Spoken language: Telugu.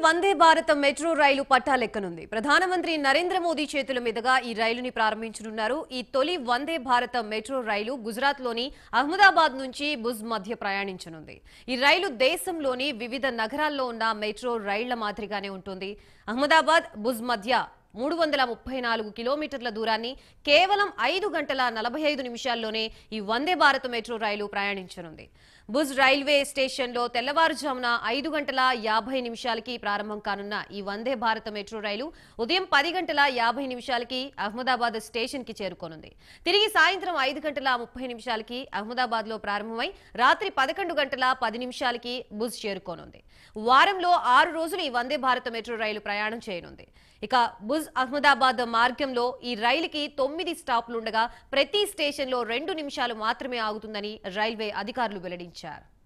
వందే భారత మెట్రో రైలు పట్టాలెక్కనుంది ప్రధానమంత్రి నరేంద్ర మోదీ చేతుల మీదుగా ఈ రైలుని ప్రారంభించనున్నారు ఈ తొలి వందే భారత మెట్రో రైలు గుజరాత్లోని అహ్మదాబాద్ నుంచి బుజ్ మధ్య ప్రయాణించనుంది ఈ రైలు దేశంలోని వివిధ నగరాల్లో ఉన్న మెట్రో రైళ్ల మాదిరిగానే ఉంటుంది అహ్మదాబాద్ బుజ్ మధ్య మూడు వందల ముప్పై నాలుగు కిలోమీటర్ల దూరాన్ని కేవలం ఐదు గంటల నలభై ఐదు నిమిషాల్లోనే ఈ వందే భారత్ మెట్రో రైలు ప్రయాణించనుంది బుజ్ రైల్వే స్టేషన్లో తెల్లవారుజామున ఐదు గంటల యాభై నిమిషాలకి ప్రారంభం కానున్న ఈ వందే భారత మెట్రో రైలు ఉదయం పది గంటల యాభై నిమిషాలకి అహ్మదాబాద్ స్టేషన్ కి చేరుకోనుంది తిరిగి సాయంత్రం ఐదు గంటల ముప్పై నిమిషాలకి అహ్మదాబాద్ లో ప్రారంభమై రాత్రి పదకొండు గంటల పది నిమిషాలకి బుజ్ చేరుకోనుంది వారంలో ఆరు రోజులు ఈ వందే భారత మెట్రో రైలు ప్రయాణం చేయనుంది ఇక బుజ్ అహ్మదాబాద్ మార్గంలో ఈ రైలుకి తొమ్మిది స్టాప్లుండగా ప్రతి స్టేషన్లో రెండు నిమిషాలు మాత్రమే ఆగుతుందని రైల్వే అధికారులు వెల్లడించారు